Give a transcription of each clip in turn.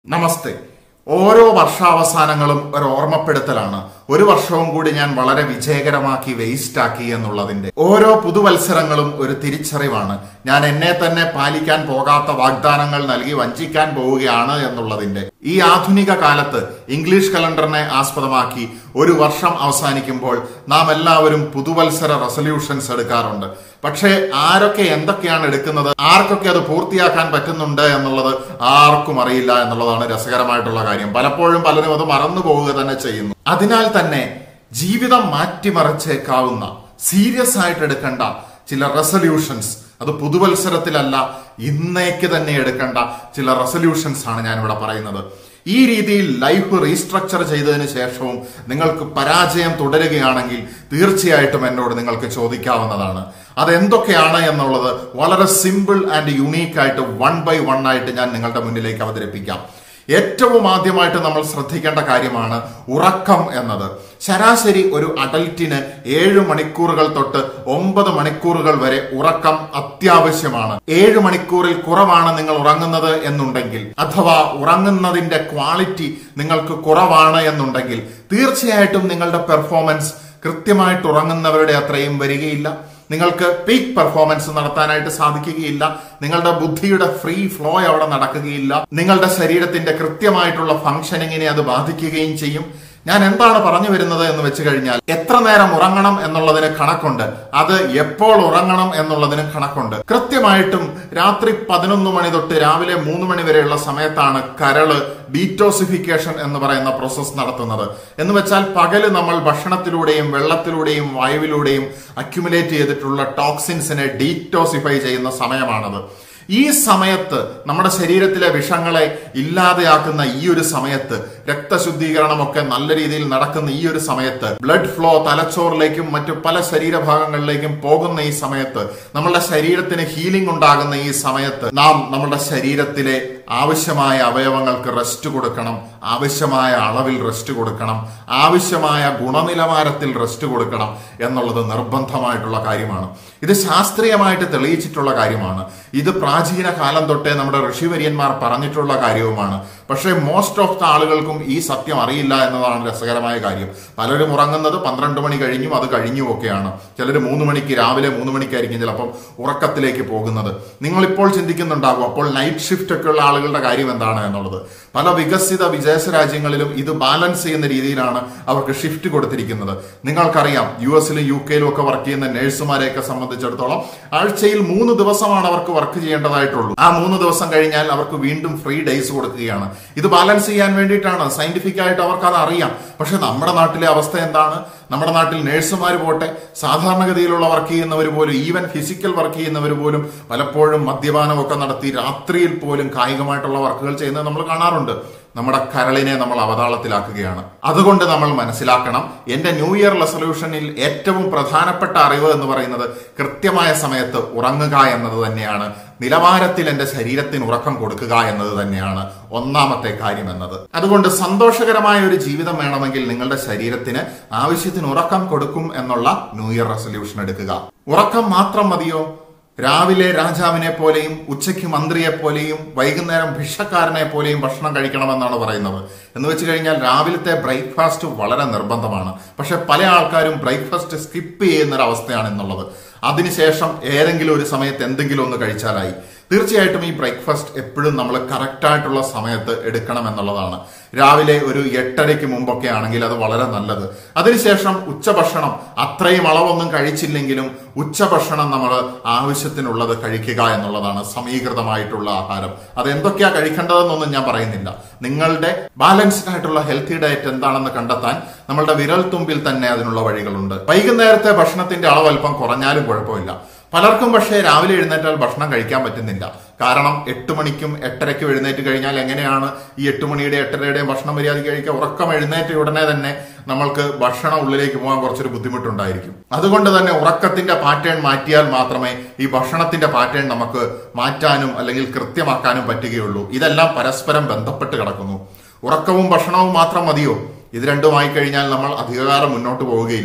നമസ്തേ ഓരോ വർഷാവസാനങ്ങളും ഒരു ഓർമ്മപ്പെടുത്തലാണ് ഒരു വർഷവും കൂടി ഞാൻ വളരെ വിജയകരമാക്കി വേസ്റ്റ് ആക്കി എന്നുള്ളതിന്റെ ഓരോ പുതുവത്സരങ്ങളും ഒരു തിരിച്ചറിവാണ് ഞാൻ എന്നെ തന്നെ പാലിക്കാൻ പോകാത്ത വാഗ്ദാനങ്ങൾ നൽകി വഞ്ചിക്കാൻ പോവുകയാണ് എന്നുള്ളതിന്റെ ഈ ആധുനിക കാലത്ത് ഇംഗ്ലീഷ് കലണ്ടറിനെ ആസ്പദമാക്കി ഒരു വർഷം അവസാനിക്കുമ്പോൾ നാം എല്ലാവരും പുതുവത്സര റെസൊല്യൂഷൻസ് എടുക്കാറുണ്ട് പക്ഷേ ആരൊക്കെ എന്തൊക്കെയാണ് എടുക്കുന്നത് ആർക്കൊക്കെ അത് പൂർത്തിയാക്കാൻ പറ്റുന്നുണ്ട് എന്നുള്ളത് ആർക്കും അറിയില്ല എന്നുള്ളതാണ് രസകരമായിട്ടുള്ള കാര്യം പലപ്പോഴും പലരും അത് മറന്നു പോവുക തന്നെ ചെയ്യുന്നു അതിനാൽ തന്നെ ജീവിതം മാറ്റിമറിച്ചേക്കാവുന്ന സീരിയസ് ആയിട്ട് എടുക്കേണ്ട ചില റെസൊല്യൂഷൻസ് അത് പുതുവത്സരത്തിലല്ല ഇന്നേക്ക് തന്നെ എടുക്കേണ്ട ചില റെസൊല്യൂഷൻസ് ആണ് ഞാൻ ഇവിടെ പറയുന്നത് ഈ രീതിയിൽ ലൈഫ് റീസ്ട്രക്ചർ ചെയ്തതിന് ശേഷവും നിങ്ങൾക്ക് പരാജയം തുടരുകയാണെങ്കിൽ തീർച്ചയായിട്ടും എന്നോട് നിങ്ങൾക്ക് ചോദിക്കാവുന്നതാണ് അതെന്തൊക്കെയാണ് എന്നുള്ളത് വളരെ സിമ്പിൾ ആൻഡ് യുണീക്ക് ആയിട്ട് വൺ ബൈ വൺ ആയിട്ട് ഞാൻ നിങ്ങളുടെ മുന്നിലേക്ക് അവതരിപ്പിക്കാം ഏറ്റവും ആദ്യമായിട്ട് നമ്മൾ ശ്രദ്ധിക്കേണ്ട കാര്യമാണ് ഉറക്കം എന്നത് ശരാശരി ഒരു അഡൽറ്റിന് ഏഴ് മണിക്കൂറുകൾ തൊട്ട് ഒമ്പത് മണിക്കൂറുകൾ വരെ ഉറക്കം അത്യാവശ്യമാണ് ഏഴ് മണിക്കൂറിൽ കുറവാണ് നിങ്ങൾ ഉറങ്ങുന്നത് എന്നുണ്ടെങ്കിൽ അഥവാ ഉറങ്ങുന്നതിന്റെ ക്വാളിറ്റി നിങ്ങൾക്ക് കുറവാണ് എന്നുണ്ടെങ്കിൽ തീർച്ചയായിട്ടും നിങ്ങളുടെ പെർഫോമൻസ് കൃത്യമായിട്ട് ഉറങ്ങുന്നവരുടെ അത്രയും വരികയില്ല നിങ്ങൾക്ക് പീക്ക് പെർഫോമൻസ് നടത്താനായിട്ട് സാധിക്കുകയില്ല നിങ്ങളുടെ ബുദ്ധിയുടെ ഫ്രീ ഫ്ലോ അവിടെ നടക്കുകയില്ല നിങ്ങളുടെ ശരീരത്തിന്റെ കൃത്യമായിട്ടുള്ള ഫംഗ്ഷനിങ്ങിനെ അത് ബാധിക്കുകയും ചെയ്യും ഞാൻ എന്താണ് പറഞ്ഞു വരുന്നത് എന്ന് വെച്ച് കഴിഞ്ഞാൽ എത്ര നേരം ഉറങ്ങണം എന്നുള്ളതിന് കണക്കുണ്ട് അത് എപ്പോൾ ഉറങ്ങണം എന്നുള്ളതിന് കണക്കുണ്ട് കൃത്യമായിട്ടും രാത്രി പതിനൊന്ന് മണി തൊട്ട് രാവിലെ മൂന്ന് മണി വരെയുള്ള സമയത്താണ് കരള് ഡീറ്റോസിഫിക്കേഷൻ എന്ന് പറയുന്ന പ്രോസസ് നടത്തുന്നത് എന്ന് വെച്ചാൽ പകല് നമ്മൾ ഭക്ഷണത്തിലൂടെയും വെള്ളത്തിലൂടെയും വായുവിലൂടെയും അക്യുമുലേറ്റ് ചെയ്തിട്ടുള്ള ടോക്സിൻസിനെ ഡീറ്റോസിഫൈ ചെയ്യുന്ന സമയമാണത് ഈ സമയത്ത് നമ്മുടെ ശരീരത്തിലെ വിഷങ്ങളെ ഇല്ലാതെയാക്കുന്ന ഈ ഒരു സമയത്ത് രക്തശുദ്ധീകരണമൊക്കെ നല്ല രീതിയിൽ നടക്കുന്ന ഈ ഒരു സമയത്ത് ബ്ലഡ് ഫ്ലോ തലച്ചോറിലേക്കും മറ്റു പല ശരീരഭാഗങ്ങളിലേക്കും പോകുന്ന ഈ സമയത്ത് നമ്മളുടെ ശരീരത്തിന് ഹീലിംഗ് ഉണ്ടാകുന്ന ഈ സമയത്ത് നാം നമ്മുടെ ശരീരത്തിലെ ആവശ്യമായ അവയവങ്ങൾക്ക് റെസ്റ്റ് കൊടുക്കണം ആവശ്യമായ അളവിൽ റെസ്റ്റ് കൊടുക്കണം ആവശ്യമായ ഗുണനിലവാരത്തിൽ റെസ്റ്റ് കൊടുക്കണം എന്നുള്ളത് നിർബന്ധമായിട്ടുള്ള കാര്യമാണ് ഇത് ശാസ്ത്രീയമായിട്ട് തെളിയിച്ചിട്ടുള്ള കാര്യമാണ് ഇത് പ്രാചീന കാലം തൊട്ടേ നമ്മുടെ ഋഷിവര്യന്മാർ പറഞ്ഞിട്ടുള്ള കാര്യവുമാണ് പക്ഷേ മോസ്റ്റ് ഓഫ് ദ ആളുകൾക്കും ഈ സത്യം അറിയില്ല എന്നതാണ് രസകരമായ കാര്യം പലരും ഉറങ്ങുന്നത് പന്ത്രണ്ട് മണി കഴിഞ്ഞും അത് കഴിഞ്ഞും ഒക്കെയാണ് ചിലർ മൂന്ന് മണിക്ക് രാവിലെ മൂന്ന് മണിക്കായിരിക്കും ചിലപ്പം ഉറക്കത്തിലേക്ക് പോകുന്നത് നിങ്ങൾ ഇപ്പോൾ ചിന്തിക്കുന്നുണ്ടാകും അപ്പോൾ നൈറ്റ് ഷിഫ്റ്റ് ഒക്കെ ഉള്ള ആളുകളുടെ കാര്യം എന്താണ് എന്നുള്ളത് പല വികസിത വിദേശ രാജ്യങ്ങളിലും ഇത് ബാലൻസ് ചെയ്യുന്ന രീതിയിലാണ് അവർക്ക് ഷിഫ്റ്റ് കൊടുത്തിരിക്കുന്നത് നിങ്ങൾക്കറിയാം യു എസിലും യു കെയിലും ഒക്കെ വർക്ക് ചെയ്യുന്ന നഴ്സുമാരെയൊക്കെ സംബന്ധിച്ചിടത്തോളം ആഴ്ചയിൽ മൂന്ന് ദിവസമാണ് അവർക്ക് വർക്ക് ചെയ്യേണ്ടതായിട്ടുള്ളൂ ആ മൂന്ന് ദിവസം കഴിഞ്ഞാൽ അവർക്ക് വീണ്ടും ഫ്രീ ഡേയ്സ് കൊടുക്കുകയാണ് ഇത് ബാലൻസ് ചെയ്യാൻ വേണ്ടിയിട്ടാണ് സയന്റിഫിക് ആയിട്ട് അവർക്ക് അത് അറിയാം പക്ഷെ നമ്മുടെ നാട്ടിലെ അവസ്ഥ എന്താണ് നമ്മുടെ നാട്ടിൽ നഴ്സുമാർ പോട്ടെ സാധാരണഗതിയിലുള്ള വർക്ക് ചെയ്യുന്നവർ പോലും ഈവൻ ഫിസിക്കൽ വർക്ക് ചെയ്യുന്നവർ പോലും പലപ്പോഴും മദ്യപാനമൊക്കെ നടത്തി രാത്രിയിൽ പോലും കായികമായിട്ടുള്ള വർക്കുകൾ ചെയ്യുന്നത് നമ്മൾ കാണാറുണ്ട് നമ്മുടെ കരളിനെ നമ്മൾ അവതാളത്തിലാക്കുകയാണ് അതുകൊണ്ട് നമ്മൾ മനസ്സിലാക്കണം എന്റെ ന്യൂ ഇയർ റെസൊല്യൂഷനിൽ ഏറ്റവും പ്രധാനപ്പെട്ട അറിവ് എന്ന് പറയുന്നത് കൃത്യമായ സമയത്ത് ഉറങ്ങുക എന്നത് തന്നെയാണ് നിലവാരത്തിൽ എന്റെ ശരീരത്തിന് ഉറക്കം കൊടുക്കുക എന്നത് തന്നെയാണ് ഒന്നാമത്തെ കാര്യം എന്നത് അതുകൊണ്ട് സന്തോഷകരമായ ഒരു ജീവിതം വേണമെങ്കിൽ നിങ്ങളുടെ ശരീരത്തിന് ആവശ്യത്തിന് ഉറക്കം കൊടുക്കും എന്നുള്ള ന്യൂ ഇയർ റെസൊല്യൂഷൻ എടുക്കുക ഉറക്കം മാത്രം മതിയോ രാവിലെ രാജാവിനെ പോലെയും ഉച്ചയ്ക്ക് മന്ത്രിയെ പോലെയും വൈകുന്നേരം ഭിക്ഷക്കാരനെ പോലെയും ഭക്ഷണം കഴിക്കണമെന്നാണ് പറയുന്നത് എന്ന് വെച്ച് കഴിഞ്ഞാൽ രാവിലത്തെ ബ്രേക്ക്ഫാസ്റ്റ് വളരെ നിർബന്ധമാണ് പക്ഷെ പല ആൾക്കാരും ബ്രേക്ക്ഫാസ്റ്റ് സ്കിപ്പ് ചെയ്യുന്ന ഒരു അവസ്ഥയാണ് എന്നുള്ളത് അതിനുശേഷം ഏതെങ്കിലും ഒരു സമയത്ത് എന്തെങ്കിലും ഒന്ന് കഴിച്ചാലായി തീർച്ചയായിട്ടും ഈ ബ്രേക്ക്ഫാസ്റ്റ് എപ്പോഴും നമ്മൾ കറക്റ്റായിട്ടുള്ള സമയത്ത് എടുക്കണം എന്നുള്ളതാണ് രാവിലെ ഒരു എട്ടരയ്ക്ക് മുമ്പൊക്കെ ആണെങ്കിൽ അത് വളരെ നല്ലത് അതിനുശേഷം ഉച്ചഭക്ഷണം അത്രയും അളവൊന്നും കഴിച്ചില്ലെങ്കിലും ഉച്ചഭക്ഷണം നമ്മൾ ആവശ്യത്തിനുള്ളത് കഴിക്കുക എന്നുള്ളതാണ് സമീകൃതമായിട്ടുള്ള ആഹാരം അത് എന്തൊക്കെയാ കഴിക്കേണ്ടതെന്നൊന്നും ഞാൻ പറയുന്നില്ല നിങ്ങളുടെ ബാലൻസ്ഡ് ആയിട്ടുള്ള ഹെൽത്തി ഡയറ്റ് എന്താണെന്ന് കണ്ടെത്താൻ നമ്മളുടെ വിരൽ തുമ്പിൽ തന്നെ അതിനുള്ള വഴികളുണ്ട് വൈകുന്നേരത്തെ ഭക്ഷണത്തിന്റെ അളവ് അല്പം കുറഞ്ഞാലും കുഴപ്പമില്ല പലർക്കും പക്ഷേ രാവിലെ എഴുന്നേറ്റാൽ ഭക്ഷണം കഴിക്കാൻ പറ്റുന്നില്ല കാരണം എട്ട് മണിക്കും എട്ടരയ്ക്കും എഴുന്നേറ്റ് കഴിഞ്ഞാൽ എങ്ങനെയാണ് ഈ എട്ട് മണിയുടെ എട്ടരയുടെയും ഭക്ഷണം മര്യാദയ്ക്ക് കഴിക്കുക ഉറക്കം എഴുന്നേറ്റ ഉടനെ തന്നെ നമ്മൾക്ക് ഭക്ഷണം ഉള്ളിലേക്ക് പോകാൻ കുറച്ചൊരു ബുദ്ധിമുട്ടുണ്ടായിരിക്കും അതുകൊണ്ട് തന്നെ ഉറക്കത്തിന്റെ പാറ്റേൺ മാറ്റിയാൽ മാത്രമേ ഈ ഭക്ഷണത്തിന്റെ പാറ്റേൺ നമുക്ക് മാറ്റാനും അല്ലെങ്കിൽ കൃത്യമാക്കാനും പറ്റുകയുള്ളൂ ഇതെല്ലാം പരസ്പരം ബന്ധപ്പെട്ട് കിടക്കുന്നു ഉറക്കവും ഭക്ഷണവും മാത്രം മതിയോ ഇത് രണ്ടുമായി കഴിഞ്ഞാൽ നമ്മൾ അധികകാലം മുന്നോട്ട് പോവുകയില്ല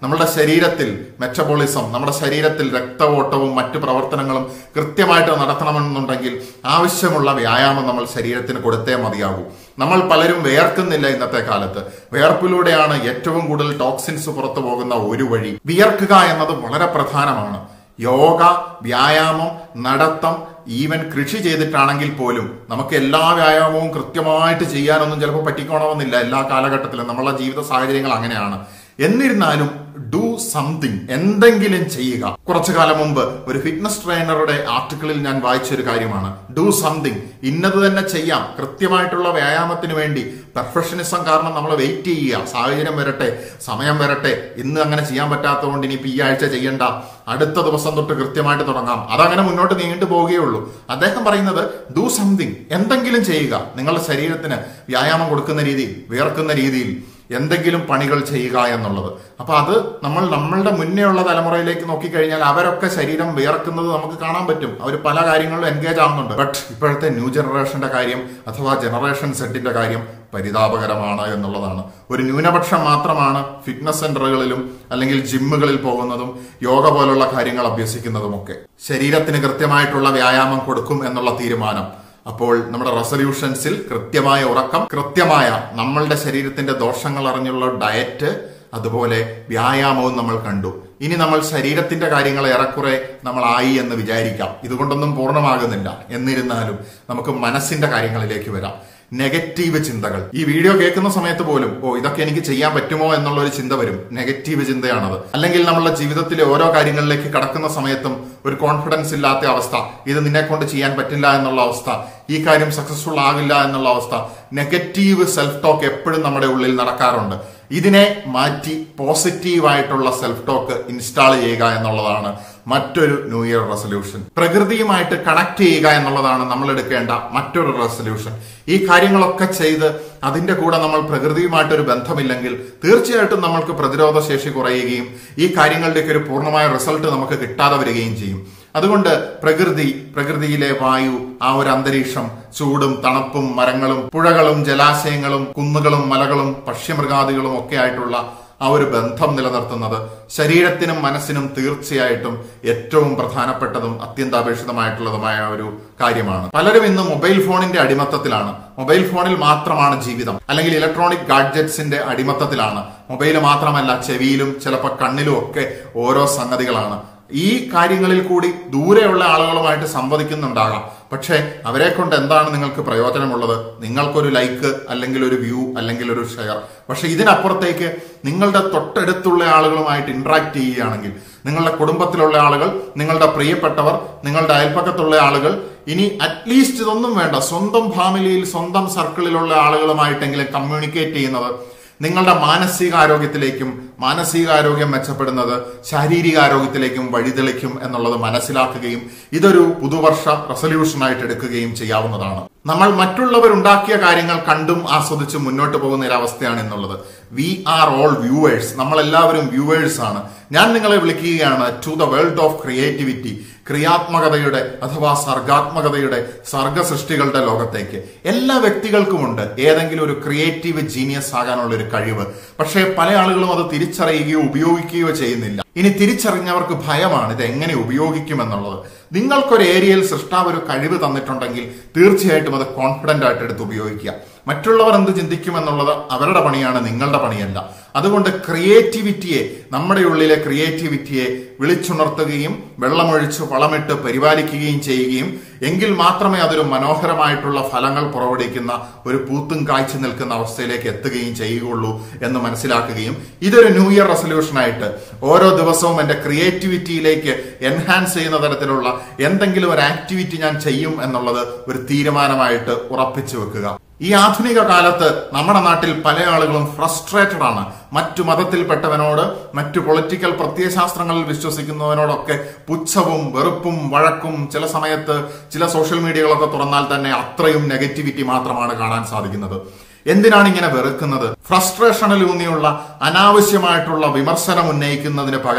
നമ്മുടെ ശരീരത്തിൽ മെറ്റബോളിസം നമ്മുടെ ശരീരത്തിൽ രക്തഓട്ടവും മറ്റു പ്രവർത്തനങ്ങളും കൃത്യമായിട്ട് നടത്തണമെന്നുണ്ടെങ്കിൽ ആവശ്യമുള്ള വ്യായാമം നമ്മൾ ശരീരത്തിന് കൊടുത്തേ മതിയാകൂ നമ്മൾ പലരും വേർക്കുന്നില്ല ഇന്നത്തെ കാലത്ത് വേർപ്പിലൂടെയാണ് ഏറ്റവും കൂടുതൽ ടോക്സിൻസ് പുറത്തു പോകുന്ന ഒരു വഴി വിയർക്കുക എന്നത് വളരെ പ്രധാനമാണ് യോഗ വ്യായാമം നടത്തം ഈവൻ കൃഷി ചെയ്തിട്ടാണെങ്കിൽ പോലും നമുക്ക് എല്ലാ വ്യായാമവും കൃത്യമായിട്ട് ചെയ്യാനൊന്നും ചിലപ്പോൾ പറ്റിക്കോണമെന്നില്ല എല്ലാ കാലഘട്ടത്തിലും നമ്മളുടെ ജീവിത സാഹചര്യങ്ങൾ അങ്ങനെയാണ് എന്നിരുന്നാലും ഡു സംതിങ് എന്തെങ്കിലും ചെയ്യുക കുറച്ചു കാലം മുമ്പ് ഒരു ഫിറ്റ്നസ് ട്രെയിനറുടെ ആർട്ടിക്കിളിൽ ഞാൻ വായിച്ചൊരു കാര്യമാണ് ഡു സംതിങ് ഇന്നത് തന്നെ ചെയ്യാം കൃത്യമായിട്ടുള്ള വ്യായാമത്തിന് വേണ്ടി പെർഫെക്ഷനിസം കാരണം നമ്മൾ വെയിറ്റ് ചെയ്യുക സാഹചര്യം വരട്ടെ സമയം വരട്ടെ ഇന്ന് അങ്ങനെ ചെയ്യാൻ പറ്റാത്തതുകൊണ്ട് ഇനി ഈ ആഴ്ച ചെയ്യണ്ട അടുത്ത ദിവസം തൊട്ട് കൃത്യമായിട്ട് തുടങ്ങാം അതങ്ങനെ മുന്നോട്ട് നീണ്ടു പോവുകയുള്ളൂ അദ്ദേഹം പറയുന്നത് ഡു സംതിങ് എന്തെങ്കിലും ചെയ്യുക നിങ്ങളുടെ ശരീരത്തിന് വ്യായാമം കൊടുക്കുന്ന രീതിയിൽ വിയർക്കുന്ന രീതിയിൽ എന്തെങ്കിലും പണികൾ ചെയ്യുക എന്നുള്ളത് അപ്പൊ അത് നമ്മൾ നമ്മളുടെ മുന്നേ ഉള്ള തലമുറയിലേക്ക് നോക്കിക്കഴിഞ്ഞാൽ അവരൊക്കെ ശരീരം വിയർക്കുന്നത് നമുക്ക് കാണാൻ പറ്റും അവർ പല കാര്യങ്ങളിലും എൻഗേജ് ആവുന്നുണ്ട് ബട്ട് ഇപ്പോഴത്തെ ന്യൂ ജനറേഷന്റെ കാര്യം അഥവാ ജനറേഷൻ സെറ്റിന്റെ കാര്യം പരിതാപകരമാണ് എന്നുള്ളതാണ് ഒരു ന്യൂനപക്ഷം മാത്രമാണ് ഫിറ്റ്നസ് സെന്ററുകളിലും അല്ലെങ്കിൽ ജിമ്മുകളിൽ പോകുന്നതും യോഗ പോലുള്ള കാര്യങ്ങൾ അഭ്യസിക്കുന്നതുമൊക്കെ ശരീരത്തിന് കൃത്യമായിട്ടുള്ള വ്യായാമം കൊടുക്കും എന്നുള്ള തീരുമാനം അപ്പോൾ നമ്മുടെ റെസൊല്യൂഷൻസിൽ കൃത്യമായ ഉറക്കം കൃത്യമായ നമ്മളുടെ ശരീരത്തിന്റെ ദോഷങ്ങൾ അറിഞ്ഞുള്ള ഡയറ്റ് അതുപോലെ വ്യായാമവും നമ്മൾ കണ്ടു ഇനി നമ്മൾ ശരീരത്തിന്റെ കാര്യങ്ങൾ ഏറെക്കുറെ നമ്മളായി എന്ന് വിചാരിക്കാം ഇതുകൊണ്ടൊന്നും പൂർണ്ണമാകുന്നില്ല എന്നിരുന്നാലും നമുക്ക് മനസ്സിന്റെ കാര്യങ്ങളിലേക്ക് വരാം നെഗറ്റീവ് ചിന്തകൾ ഈ വീഡിയോ കേൾക്കുന്ന സമയത്ത് പോലും ഓ ഇതൊക്കെ എനിക്ക് ചെയ്യാൻ പറ്റുമോ എന്നുള്ള ഒരു ചിന്ത വരും നെഗറ്റീവ് ചിന്തയാണത് അല്ലെങ്കിൽ നമ്മളുടെ ജീവിതത്തിലെ ഓരോ കാര്യങ്ങളിലേക്ക് കടക്കുന്ന സമയത്തും ഒരു കോൺഫിഡൻസ് ഇല്ലാത്ത അവസ്ഥ ഇത് നിന്നെ കൊണ്ട് ചെയ്യാൻ പറ്റില്ല എന്നുള്ള അവസ്ഥ ഈ കാര്യം സക്സസ്ഫുൾ ആകില്ല എന്നുള്ള അവസ്ഥ നെഗറ്റീവ് സെൽഫ് ടോക്ക് എപ്പോഴും നമ്മുടെ ഉള്ളിൽ നടക്കാറുണ്ട് ഇതിനെ മാറ്റി പോസിറ്റീവായിട്ടുള്ള സെൽഫ് ടോക്ക് ഇൻസ്റ്റാൾ ചെയ്യുക എന്നുള്ളതാണ് മറ്റൊരു ന്യൂ ഇയർ റെസൊല്യൂഷൻ പ്രകൃതിയുമായിട്ട് കണക്ട് ചെയ്യുക എന്നുള്ളതാണ് നമ്മൾ എടുക്കേണ്ട മറ്റൊരു റെസൊല്യൂഷൻ ഈ കാര്യങ്ങളൊക്കെ ചെയ്ത് അതിന്റെ കൂടെ നമ്മൾ പ്രകൃതിയുമായിട്ടൊരു ബന്ധമില്ലെങ്കിൽ തീർച്ചയായിട്ടും നമ്മൾക്ക് പ്രതിരോധ ശേഷി കുറയുകയും ഈ കാര്യങ്ങളുടെയൊക്കെ ഒരു പൂർണ്ണമായ റിസൾട്ട് നമുക്ക് കിട്ടാതെ വരികയും ചെയ്യും അതുകൊണ്ട് പ്രകൃതി പ്രകൃതിയിലെ വായു ആ ഒരു അന്തരീക്ഷം ചൂടും തണുപ്പും മരങ്ങളും പുഴകളും ജലാശയങ്ങളും കുന്നുകളും മലകളും പക്ഷിമൃഗാദികളും ഒക്കെ ആയിട്ടുള്ള ആ ഒരു ബന്ധം നിലനിർത്തുന്നത് ശരീരത്തിനും മനസ്സിനും തീർച്ചയായിട്ടും ഏറ്റവും പ്രധാനപ്പെട്ടതും അത്യന്താപേക്ഷിതമായിട്ടുള്ളതുമായ ഒരു കാര്യമാണ് പലരും ഇന്ന് മൊബൈൽ ഫോണിന്റെ അടിമത്തത്തിലാണ് മൊബൈൽ ഫോണിൽ മാത്രമാണ് ജീവിതം അല്ലെങ്കിൽ ഇലക്ട്രോണിക് ഗാഡ്ജറ്റ്സിന്റെ അടിമത്തത്തിലാണ് മൊബൈൽ മാത്രമല്ല ചെവിയിലും ചിലപ്പോൾ കണ്ണിലും ഒക്കെ ഓരോ സംഗതികളാണ് ഈ കാര്യങ്ങളിൽ കൂടി ദൂരെയുള്ള ആളുകളുമായിട്ട് സംവദിക്കുന്നുണ്ടാകാം പക്ഷേ അവരെ കൊണ്ട് എന്താണ് നിങ്ങൾക്ക് പ്രയോജനമുള്ളത് നിങ്ങൾക്കൊരു ലൈക്ക് അല്ലെങ്കിൽ ഒരു വ്യൂ അല്ലെങ്കിൽ ഒരു ഷെയർ പക്ഷെ ഇതിനപ്പുറത്തേക്ക് നിങ്ങളുടെ തൊട്ടടുത്തുള്ള ആളുകളുമായിട്ട് ഇന്ററാക്ട് ചെയ്യുകയാണെങ്കിൽ നിങ്ങളുടെ കുടുംബത്തിലുള്ള ആളുകൾ നിങ്ങളുടെ പ്രിയപ്പെട്ടവർ നിങ്ങളുടെ അയൽപ്പക്കത്തുള്ള ആളുകൾ ഇനി അറ്റ്ലീസ്റ്റ് ഇതൊന്നും വേണ്ട സ്വന്തം ഫാമിലിയിൽ സ്വന്തം സർക്കിളിലുള്ള ആളുകളുമായിട്ടെങ്കിലും കമ്മ്യൂണിക്കേറ്റ് ചെയ്യുന്നത് നിങ്ങളുടെ മാനസികാരോഗ്യത്തിലേക്കും മാനസികാരോഗ്യം മെച്ചപ്പെടുന്നത് ശാരീരികാരോഗ്യത്തിലേക്കും വഴിതെളിക്കും എന്നുള്ളത് മനസ്സിലാക്കുകയും ഇതൊരു പുതുവർഷ റെസൊല്യൂഷനായിട്ട് എടുക്കുകയും ചെയ്യാവുന്നതാണ് നമ്മൾ മറ്റുള്ളവർ ഉണ്ടാക്കിയ കാര്യങ്ങൾ കണ്ടും ആസ്വദിച്ചും മുന്നോട്ട് പോകുന്ന ഒരു അവസ്ഥയാണ് എന്നുള്ളത് വി ആർ ഓൾ വ്യൂവേഴ്സ് നമ്മൾ എല്ലാവരും വ്യൂവേഴ്സ് ആണ് ഞാൻ നിങ്ങളെ വിളിക്കുകയാണ് to the world of creativity ക്രിയാത്മകതയുടെ അഥവാ സർഗാത്മകതയുടെ സർഗ സൃഷ്ടികളുടെ ലോകത്തേക്ക് എല്ലാ വ്യക്തികൾക്കുമുണ്ട് ഏതെങ്കിലും ഒരു ക്രിയേറ്റീവ് ജീനിയസ് ആകാനുള്ള ഒരു കഴിവ് പക്ഷേ പല ആളുകളും അത് തിരിച്ചറിയുകയോ ഉപയോഗിക്കുകയോ ചെയ്യുന്നില്ല ഇനി തിരിച്ചറിഞ്ഞവർക്ക് ഭയമാണ് ഇത് എങ്ങനെ ഉപയോഗിക്കുമെന്നുള്ളത് നിങ്ങൾക്കൊരു ഏരിയയിൽ സൃഷ്ടാവ് ഒരു കഴിവ് തന്നിട്ടുണ്ടെങ്കിൽ തീർച്ചയായിട്ടും അത് കോൺഫിഡന്റ് ആയിട്ട് എടുത്ത് ഉപയോഗിക്കുക മറ്റുള്ളവർ എന്ത് ചിന്തിക്കുമെന്നുള്ളത് അവരുടെ പണിയാണ് നിങ്ങളുടെ പണിയല്ല അതുകൊണ്ട് ക്രിയേറ്റിവിറ്റിയെ നമ്മുടെ ഉള്ളിലെ ക്രിയേറ്റിവിറ്റിയെ വിളിച്ചുണർത്തുകയും വെള്ളമൊഴിച്ച് വളമിട്ട് പരിപാലിക്കുകയും ചെയ്യുകയും എങ്കിൽ മാത്രമേ അതൊരു മനോഹരമായിട്ടുള്ള ഫലങ്ങൾ പുറപ്പെടുവിക്കുന്ന ഒരു പൂത്തും കായ്ച്ചു നിൽക്കുന്ന അവസ്ഥയിലേക്ക് എത്തുകയും ചെയ്യുകയുള്ളൂ എന്ന് മനസ്സിലാക്കുകയും ഇതൊരു ന്യൂ ഇയർ റെസൊല്യൂഷനായിട്ട് ഓരോ ദിവസവും എന്റെ ക്രിയേറ്റിവിറ്റിയിലേക്ക് എൻഹാൻസ് ചെയ്യുന്ന തരത്തിലുള്ള എന്തെങ്കിലും ഒരു ആക്ടിവിറ്റി ഞാൻ ചെയ്യും എന്നുള്ളത് ഒരു തീരുമാനമായിട്ട് ഉറപ്പിച്ചു വെക്കുക ഈ ആധുനിക കാലത്ത് നമ്മുടെ നാട്ടിൽ പല ആളുകളും ഫ്രസ്ട്രേറ്റഡ് ആണ് മറ്റു മതത്തിൽപ്പെട്ടവനോട് മറ്റു പൊളിറ്റിക്കൽ പ്രത്യയശാസ്ത്രങ്ങളിൽ വിശ്വസിക്കുന്നവനോടൊക്കെ പുച്ഛവും വെറുപ്പും വഴക്കും ചില സമയത്ത് ചില സോഷ്യൽ മീഡിയകളൊക്കെ തുറന്നാൽ തന്നെ അത്രയും നെഗറ്റിവിറ്റി മാത്രമാണ് കാണാൻ സാധിക്കുന്നത് എന്തിനാണ് ഇങ്ങനെ വെറുക്കുന്നത് ഫ്രസ്ട്രേഷനിലൂന്നിയുള്ള അനാവശ്യമായിട്ടുള്ള വിമർശനം ഉന്നയിക്കുന്നതിന് പകരം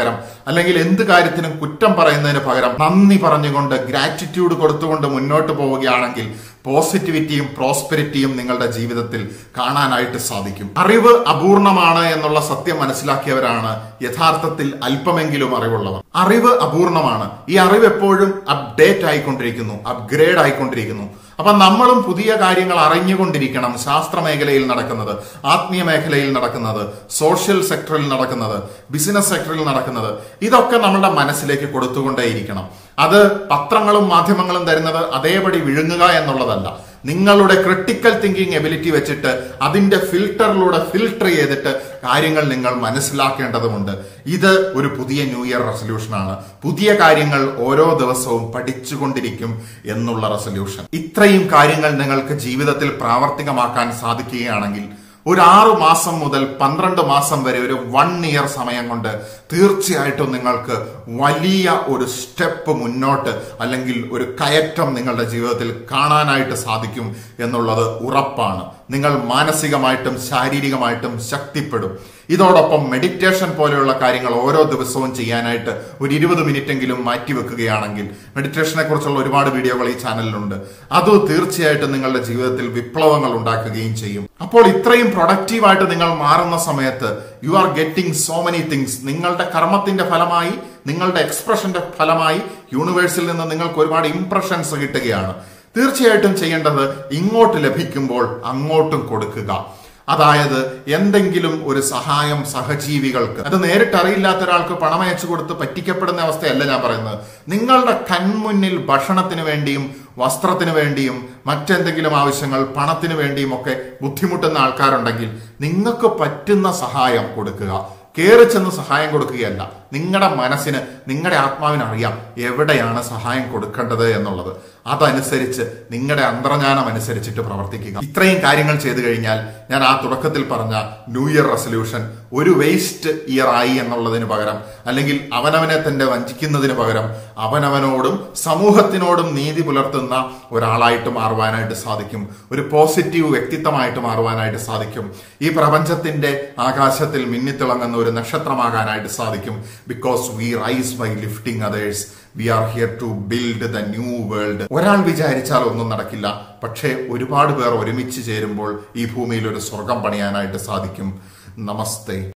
അല്ലെങ്കിൽ എന്ത് കാര്യത്തിനും കുറ്റം പറയുന്നതിന് പകരം നന്ദി പറഞ്ഞുകൊണ്ട് ഗ്രാറ്റിറ്റ്യൂഡ് കൊടുത്തുകൊണ്ട് മുന്നോട്ട് പോവുകയാണെങ്കിൽ പോസിറ്റിവിറ്റിയും പ്രോസ്പെരിറ്റിയും നിങ്ങളുടെ ജീവിതത്തിൽ കാണാനായിട്ട് സാധിക്കും അറിവ് അപൂർണമാണ് എന്നുള്ള സത്യം മനസ്സിലാക്കിയവരാണ് യഥാർത്ഥത്തിൽ അല്പമെങ്കിലും അറിവുള്ളവർ അറിവ് അപൂർണമാണ് ഈ അറിവ് എപ്പോഴും അപ്ഡേറ്റ് ആയിക്കൊണ്ടിരിക്കുന്നു അപ്ഗ്രേഡ് ആയിക്കൊണ്ടിരിക്കുന്നു അപ്പൊ നമ്മളും പുതിയ കാര്യങ്ങൾ അറിഞ്ഞുകൊണ്ടിരിക്കണം ശാസ്ത്ര മേഖലയിൽ നടക്കുന്നത് ആത്മീയ മേഖലയിൽ നടക്കുന്നത് സോഷ്യൽ സെക്ടറിൽ നടക്കുന്നത് ബിസിനസ് സെക്ടറിൽ നടക്കുന്നത് ഇതൊക്കെ നമ്മളുടെ മനസ്സിലേക്ക് കൊടുത്തുകൊണ്ടേയിരിക്കണം അത് പത്രങ്ങളും മാധ്യമങ്ങളും തരുന്നത് അതേപടി വിഴുങ്ങുക എന്നുള്ളതല്ല നിങ്ങളുടെ ക്രിട്ടിക്കൽ തിങ്കിങ് എബിലിറ്റി വെച്ചിട്ട് അതിന്റെ ഫിൽട്ടറിലൂടെ ഫിൽട്ടർ ചെയ്തിട്ട് കാര്യങ്ങൾ നിങ്ങൾ മനസ്സിലാക്കേണ്ടതുണ്ട് ഇത് ഒരു പുതിയ ന്യൂ ഇയർ റെസൊല്യൂഷനാണ് പുതിയ കാര്യങ്ങൾ ഓരോ ദിവസവും പഠിച്ചുകൊണ്ടിരിക്കും എന്നുള്ള റെസൊല്യൂഷൻ ഇത്രയും കാര്യങ്ങൾ നിങ്ങൾക്ക് ജീവിതത്തിൽ പ്രാവർത്തികമാക്കാൻ സാധിക്കുകയാണെങ്കിൽ ഒരു ആറു മാസം മുതൽ പന്ത്രണ്ട് മാസം വരെ ഒരു വൺ ഇയർ സമയം കൊണ്ട് തീർച്ചയായിട്ടും നിങ്ങൾക്ക് വലിയ ഒരു സ്റ്റെപ്പ് മുന്നോട്ട് അല്ലെങ്കിൽ ഒരു കയറ്റം നിങ്ങളുടെ ജീവിതത്തിൽ കാണാനായിട്ട് സാധിക്കും എന്നുള്ളത് ഉറപ്പാണ് നിങ്ങൾ മാനസികമായിട്ടും ശാരീരികമായിട്ടും ശക്തിപ്പെടും ഇതോടൊപ്പം മെഡിറ്റേഷൻ പോലെയുള്ള കാര്യങ്ങൾ ഓരോ ദിവസവും ചെയ്യാനായിട്ട് ഒരു ഇരുപത് മിനിറ്റെങ്കിലും മാറ്റിവെക്കുകയാണെങ്കിൽ മെഡിറ്റേഷനെ കുറിച്ചുള്ള ഒരുപാട് വീഡിയോകൾ ഈ ചാനലിലുണ്ട് അത് തീർച്ചയായിട്ടും നിങ്ങളുടെ ജീവിതത്തിൽ വിപ്ലവങ്ങൾ ഉണ്ടാക്കുകയും ചെയ്യും അപ്പോൾ ഇത്രയും പ്രൊഡക്റ്റീവായിട്ട് നിങ്ങൾ മാറുന്ന സമയത്ത് you are getting so many things നിങ്ങളുടെ കർമ്മത്തിന്റെ ഫലമായി നിങ്ങളുടെ എക്സ്പ്രഷന്റെ ഫലമായി യൂണിവേഴ്സിൽ നിന്ന് നിങ്ങൾക്ക് ഒരുപാട് ഇംപ്രഷൻസ് കിട്ടുകയാണ് തീർച്ചയായിട്ടും ചെയ്യേണ്ടത് ഇങ്ങോട്ട് ലഭിക്കുമ്പോൾ അങ്ങോട്ടും കൊടുക്കുക അതായത് എന്തെങ്കിലും ഒരു സഹായം സഹജീവികൾക്ക് അത് നേരിട്ട് അറിയില്ലാത്ത ഒരാൾക്ക് പണം അയച്ചു കൊടുത്ത് പറ്റിക്കപ്പെടുന്ന അവസ്ഥയല്ല ഞാൻ പറയുന്നത് നിങ്ങളുടെ കൺമുന്നിൽ ഭക്ഷണത്തിന് വേണ്ടിയും വസ്ത്രത്തിന് വേണ്ടിയും മറ്റെന്തെങ്കിലും ആവശ്യങ്ങൾ പണത്തിന് വേണ്ടിയും ഒക്കെ ബുദ്ധിമുട്ടുന്ന ആൾക്കാരുണ്ടെങ്കിൽ നിങ്ങൾക്ക് പറ്റുന്ന സഹായം കൊടുക്കുക കയറി ചെന്ന് സഹായം കൊടുക്കുകയല്ല നിങ്ങളുടെ മനസ്സിന് നിങ്ങളുടെ ആത്മാവിന് അറിയാം എവിടെയാണ് സഹായം കൊടുക്കേണ്ടത് എന്നുള്ളത് അതനുസരിച്ച് നിങ്ങളുടെ അന്തർജ്ഞാനം അനുസരിച്ചിട്ട് പ്രവർത്തിക്കുക ഇത്രയും കാര്യങ്ങൾ ചെയ്തു കഴിഞ്ഞാൽ ഞാൻ ആ തുടക്കത്തിൽ പറഞ്ഞ ന്യൂ ഇയർ റെസൊല്യൂഷൻ ഒരു വേസ്റ്റ് ഇയർ ആയി എന്നുള്ളതിന് പകരം അല്ലെങ്കിൽ അവനവനെ തന്നെ വഞ്ചിക്കുന്നതിന് പകരം അവനവനോടും സമൂഹത്തിനോടും നീതി പുലർത്തുന്ന ഒരാളായിട്ട് മാറുവാനായിട്ട് സാധിക്കും ഒരു പോസിറ്റീവ് വ്യക്തിത്വമായിട്ട് മാറുവാനായിട്ട് സാധിക്കും ഈ പ്രപഞ്ചത്തിന്റെ ആകാശത്തിൽ മിന്നിത്തിളങ്ങുന്ന ഒരു നക്ഷത്രമാകാനായിട്ട് സാധിക്കും because we rise by lifting others we are here to build the new world ഒരാൾ വിചാരിച്ചാൽ ഒന്നും നടക്കില്ല പക്ഷേ ഒരുപാട് പേർ ഒരുമിച്ച് ചേരുമ്പോൾ ഈ ഭൂമിയിൽ ഒരു സ്വർഗം പണിയാനായിട്ട് സാധിക്കും നമസ്തേ